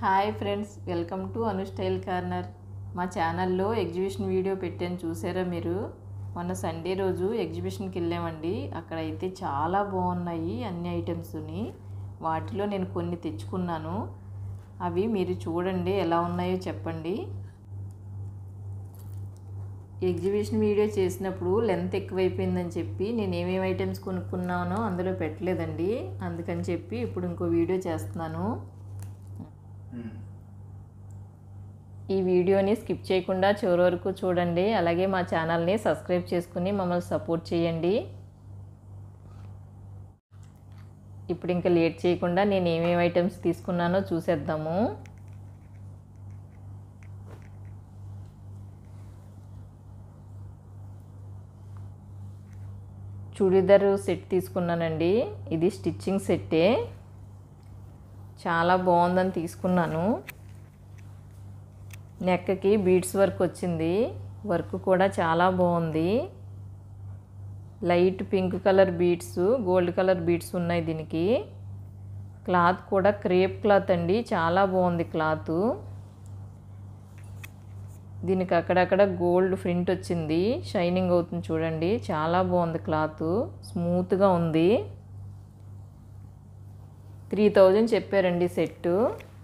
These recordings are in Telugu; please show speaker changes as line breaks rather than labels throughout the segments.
hi friends welcome to Anu style corner మా ఛానల్లో ఎగ్జిబిషన్ వీడియో పెట్టాను చూసారా మీరు మొన్న సండే రోజు ఎగ్జిబిషన్కి వెళ్ళామండి అక్కడ అయితే చాలా బాగున్నాయి అన్ని ఐటమ్స్ని వాటిలో నేను కొన్ని తెచ్చుకున్నాను అవి మీరు చూడండి ఎలా ఉన్నాయో చెప్పండి ఎగ్జిబిషన్ వీడియో చేసినప్పుడు లెంత్ ఎక్కువైపోయిందని చెప్పి నేను ఏమేమి ఐటమ్స్ కొనుక్కున్నానో అందులో పెట్టలేదండి అందుకని చెప్పి ఇప్పుడు ఇంకో వీడియో చేస్తున్నాను ఈ వీడియోని స్కిప్ చేయకుండా చివరి వరకు చూడండి అలాగే మా ఛానల్ని సబ్స్క్రైబ్ చేసుకుని మమ్మల్ని సపోర్ట్ చేయండి ఇప్పుడు ఇంకా లేట్ చేయకుండా నేను ఏమేమి ఐటమ్స్ తీసుకున్నానో చూసేద్దాము చూడీదార్ సెట్ తీసుకున్నానండి ఇది స్టిచ్చింగ్ సెట్టే చాలా బాగుందని తీసుకున్నాను నెక్కకి బీడ్స్ వర్క్ వచ్చింది వర్క్ కూడా చాలా బాగుంది light pink colour beads gold colour beads ఉన్నాయి దీనికి క్లాత్ కూడా క్రేప్ క్లాత్ అండి చాలా బాగుంది క్లాత్ దీనికి అక్కడక్కడ గోల్డ్ ప్రింట్ వచ్చింది షైనింగ్ అవుతుంది చూడండి చాలా బాగుంది క్లాత్ స్మూత్గా ఉంది త్రీ థౌజండ్ చెప్పారండి సెట్టు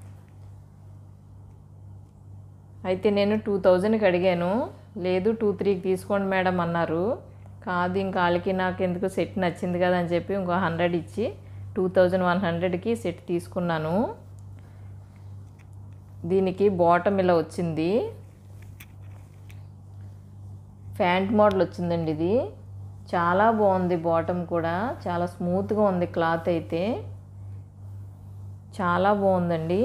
అయితే నేను టూ థౌజండ్కి అడిగాను లేదు టూ త్రీకి తీసుకోండి మేడం అన్నారు కాదు ఇంకా వాళ్ళకి నాకు ఎందుకు సెట్ నచ్చింది కదా అని చెప్పి ఇంకో హండ్రెడ్ ఇచ్చి టూ థౌజండ్ వన్ హండ్రెడ్కి సెట్ తీసుకున్నాను దీనికి బాటమ్ ఇలా వచ్చింది ఫ్యాంట్ మోడల్ వచ్చిందండి ఇది చాలా బాగుంది బాటమ్ కూడా చాలా స్మూత్గా ఉంది క్లాత్ అయితే చాలా బాగుందండి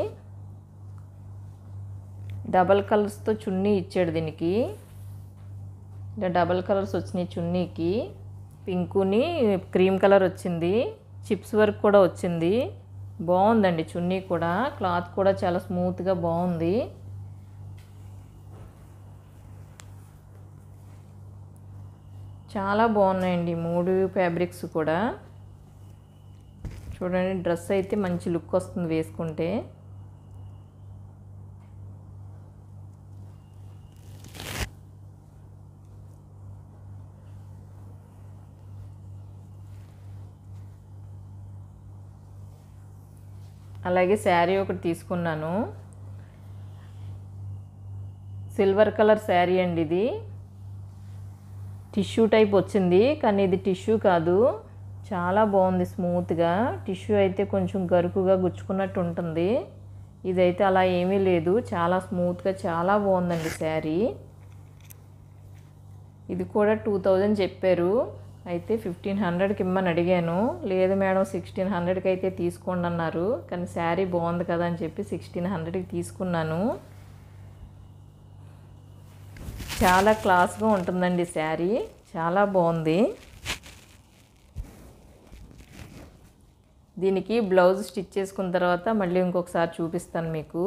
డబల్ కలర్స్తో చున్నీ ఇచ్చాడు దీనికి ఇలా డబల్ కలర్స్ వచ్చినాయి చున్నీకి పింకుని క్రీమ్ కలర్ వచ్చింది చిప్స్ వర్క్ కూడా వచ్చింది బాగుందండి చున్నీ కూడా క్లాత్ కూడా చాలా స్మూత్గా బాగుంది చాలా బాగున్నాయండి మూడు ఫ్యాబ్రిక్స్ కూడా చూడండి డ్రెస్ అయితే మంచి లుక్ వస్తుంది వేసుకుంటే అలాగే శారీ ఒకటి తీసుకున్నాను సిల్వర్ కలర్ శారీ అండి ఇది టిష్యూ టైప్ వచ్చింది కానీ ఇది టిష్యూ కాదు చాలా బాగుంది స్మూత్గా టిష్యూ అయితే కొంచెం గరుకుగా గుచ్చుకున్నట్టు ఉంటుంది ఇదైతే అలా ఏమీ లేదు చాలా స్మూత్గా చాలా బాగుందండి శారీ ఇది కూడా టూ థౌజండ్ చెప్పారు అయితే ఫిఫ్టీన్ హండ్రెడ్కి ఇమ్మని అడిగాను లేదు మేడం సిక్స్టీన్ హండ్రెడ్కి అయితే తీసుకోండి అన్నారు కానీ శారీ బాగుంది కదా అని చెప్పి సిక్స్టీన్ హండ్రెడ్కి తీసుకున్నాను చాలా క్లాస్గా ఉంటుందండి శారీ చాలా బాగుంది దీనికి బ్లౌజ్ స్టిచ్ చేసుకున్న తర్వాత మళ్ళీ ఇంకొకసారి చూపిస్తాను మీకు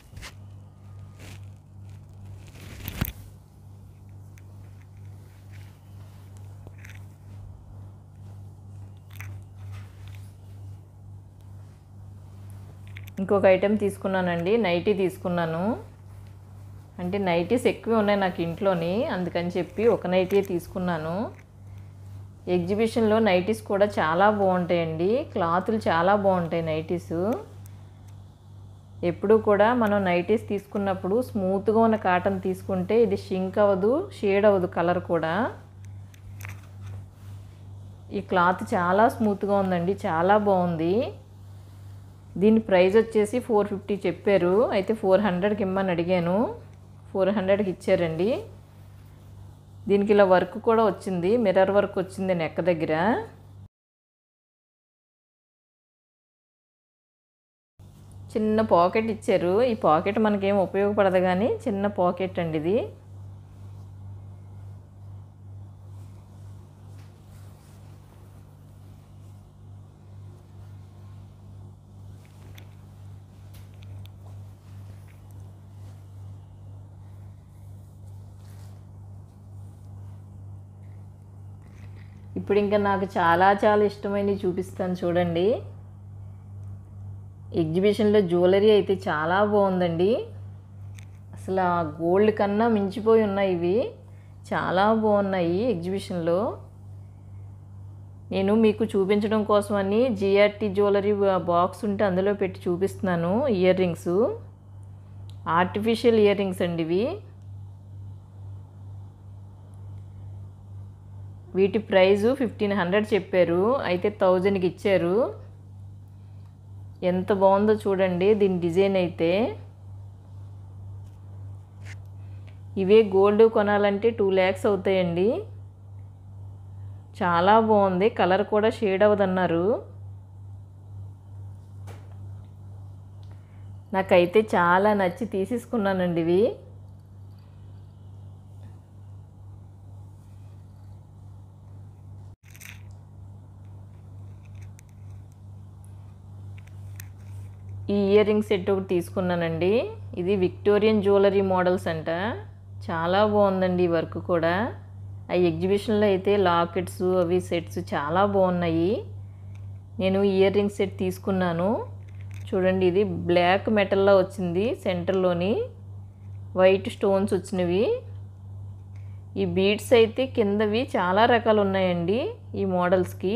ఇంకొక ఐటెం తీసుకున్నానండి నైటీ తీసుకున్నాను అంటే నైటీస్ ఎక్కువ ఉన్నాయి నాకు ఇంట్లోని అందుకని చెప్పి ఒక నైటీ తీసుకున్నాను ఎగ్జిబిషన్లో నైటీస్ కూడా చాలా బాగుంటాయండి క్లాతులు చాలా బాగుంటాయి నైటీస్ ఎప్పుడు కూడా మనం నైటీస్ తీసుకున్నప్పుడు స్మూత్గా ఉన్న కాటన్ తీసుకుంటే ఇది షింక్ అవ్వదు షేడ్ అవ్వదు కలర్ కూడా ఈ క్లాత్ చాలా స్మూత్గా ఉందండి చాలా బాగుంది దీని ప్రైస్ వచ్చేసి ఫోర్ ఫిఫ్టీ చెప్పారు అయితే ఫోర్ హండ్రెడ్కి ఇమ్మని అడిగాను ఫోర్ హండ్రెడ్కి ఇచ్చారండి దీనికి ఇలా వర్క్ కూడా వచ్చింది మిర్రర్ వర్క్ వచ్చింది నెక్క దగ్గర చిన్న పాకెట్ ఇచ్చారు ఈ పాకెట్ మనకేం ఉపయోగపడదు కానీ చిన్న పాకెట్ అండి ఇది ఇప్పుడు ఇంకా నాకు చాలా చాలా ఇష్టమైనవి చూపిస్తాను చూడండి ఎగ్జిబిషన్లో జ్యువెలరీ అయితే చాలా బాగుందండి అసలు ఆ గోల్డ్ కన్నా మించిపోయి ఉన్నాయి ఇవి చాలా బాగున్నాయి ఎగ్జిబిషన్లో నేను మీకు చూపించడం కోసమని జిఆర్టీ జ్యువెలరీ బాక్స్ ఉంటే అందులో పెట్టి చూపిస్తున్నాను earrings artificial earrings అండి ఇవి వీటి ప్రైజు ఫిఫ్టీన్ హండ్రెడ్ చెప్పారు అయితే థౌజండ్కి ఇచ్చారు ఎంత బాగుందో చూడండి దీని డిజైన్ అయితే ఇవే గోల్డ్ కొనాలంటే టూ ల్యాక్స్ అవుతాయండి చాలా బాగుంది కలర్ కూడా షేడ్ అవ్వదన్నారు నాకైతే చాలా నచ్చి తీసేసుకున్నానండి ఇవి ఈ ఇయర్ రింగ్ సెట్ ఒకటి తీసుకున్నానండి ఇది విక్టోరియన్ జ్యువెలరీ మోడల్స్ అంట చాలా బాగుందండి ఈ వర్క్ కూడా ఆ ఎగ్జిబిషన్లో అయితే లాకెట్స్ అవి సెట్స్ చాలా బాగున్నాయి నేను ఇయర్ రింగ్ సెట్ తీసుకున్నాను చూడండి ఇది బ్లాక్ మెటల్లో వచ్చింది సెంటర్లోని వైట్ స్టోన్స్ వచ్చినవి ఈ బీడ్స్ అయితే కిందవి చాలా రకాలు ఉన్నాయండి ఈ మోడల్స్కి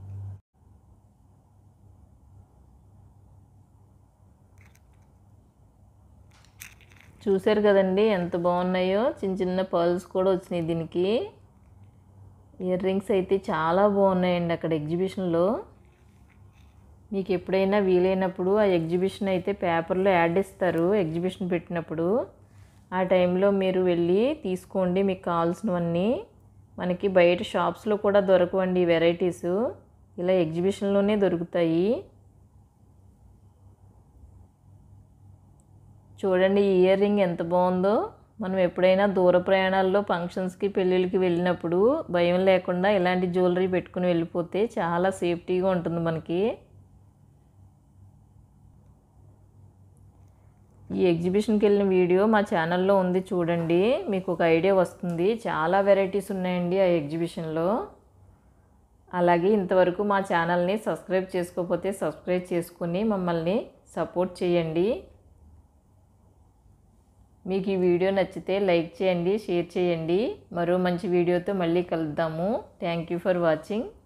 చూశారు కదండి ఎంత బాగున్నాయో చిన్న చిన్న పర్ల్స్ కూడా వచ్చినాయి దీనికి ఇయర్ రింగ్స్ అయితే చాలా బాగున్నాయండి అక్కడ ఎగ్జిబిషన్లో మీకు ఎప్పుడైనా వీలైనప్పుడు ఆ ఎగ్జిబిషన్ అయితే పేపర్లో యాడ్ ఇస్తారు ఎగ్జిబిషన్ పెట్టినప్పుడు ఆ టైంలో మీరు వెళ్ళి తీసుకోండి మీకు కావాల్సినవన్నీ మనకి బయట షాప్స్లో కూడా దొరకవండి వెరైటీస్ ఇలా ఎగ్జిబిషన్లోనే దొరుకుతాయి చూడండి ఈ ఇయర్ రింగ్ ఎంత బాగుందో మనం ఎప్పుడైనా దూర ప్రయాణాల్లో ఫంక్షన్స్కి పెళ్ళిళ్ళకి వెళ్ళినప్పుడు భయం లేకుండా ఇలాంటి జ్యువెలరీ పెట్టుకుని వెళ్ళిపోతే చాలా సేఫ్టీగా ఉంటుంది మనకి ఈ ఎగ్జిబిషన్కి వెళ్ళిన వీడియో మా ఛానల్లో ఉంది చూడండి మీకు ఒక ఐడియా వస్తుంది చాలా వెరైటీస్ ఉన్నాయండి ఆ ఎగ్జిబిషన్లో అలాగే ఇంతవరకు మా ఛానల్ని సబ్స్క్రైబ్ చేసుకోకపోతే సబ్స్క్రైబ్ చేసుకుని మమ్మల్ని సపోర్ట్ చేయండి మీకు ఈ వీడియో నచ్చితే లైక్ చేయండి షేర్ చేయండి మరో మంచి వీడియోతో మళ్ళీ కలుద్దాము థ్యాంక్ యూ ఫర్ వాచింగ్